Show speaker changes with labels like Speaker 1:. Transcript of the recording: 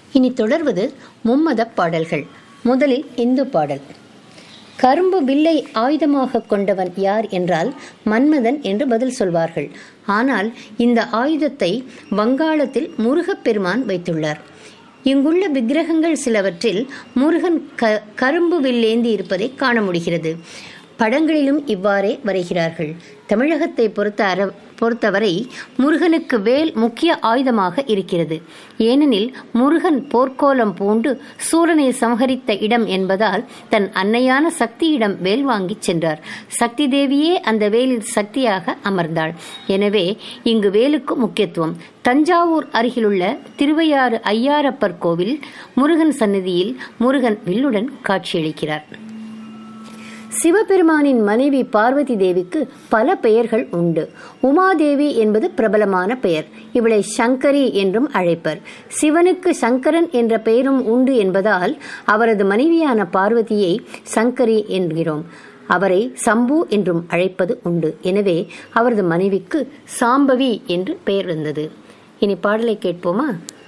Speaker 1: இனி தொடர்வது மும்மத பாடல்கள் முதலில் இந்து பாடல் கரும்பு வில்லை ஆயுதமாக கொண்டவன் யார் என்றால் மன்மதன் என்று பதில் சொல்வார்கள் ஆனால் இந்த ஆயுதத்தை வங்காளத்தில் முருகப்பெருமான் வைத்துள்ளார் இங்குள்ள விக்கிரகங்கள் சிலவற்றில் முருகன் க கரும்பு வில்லேந்தி இருப்பதை காண முடிகிறது படங்களிலும் இவ்வாறே வரைகிறார்கள் தமிழகத்தை பொறுத்த அற பொறுத்தவரை முருகனுக்கு வேல் முக்கிய ஆயுதமாக இருக்கிறது ஏனெனில் முருகன் போர்க்கோலம் பூண்டு சூரனை சம்ஹரித்த இடம் என்பதால் தன் அன்னையான சக்தியிடம் வேல் வாங்கிச் சென்றார் சக்தி தேவியே அந்த வேலில் சக்தியாக அமர்ந்தாள் எனவே இங்கு வேலுக்கு முக்கியத்துவம் தஞ்சாவூர் அருகிலுள்ள திருவையாறு ஐயாரப்பர் கோவில் முருகன் சன்னதியில் முருகன் வில்லுடன் காட்சியளிக்கிறார் சிவபெருமானின் மனைவி பார்வதி தேவிக்கு பல பெயர்கள் உண்டு உமாதேவி என்பது பிரபலமான பெயர் இவளை சங்கரி என்றும் அழைப்பர் சிவனுக்கு சங்கரன் என்ற பெயரும் உண்டு என்பதால் அவரது மனைவியான பார்வதியை சங்கரி என்கிறோம் அவரை சம்பு என்றும் அழைப்பது உண்டு எனவே அவரது மனைவிக்கு சாம்பவி என்று பெயர் இருந்தது இனி பாடலை கேட்போமா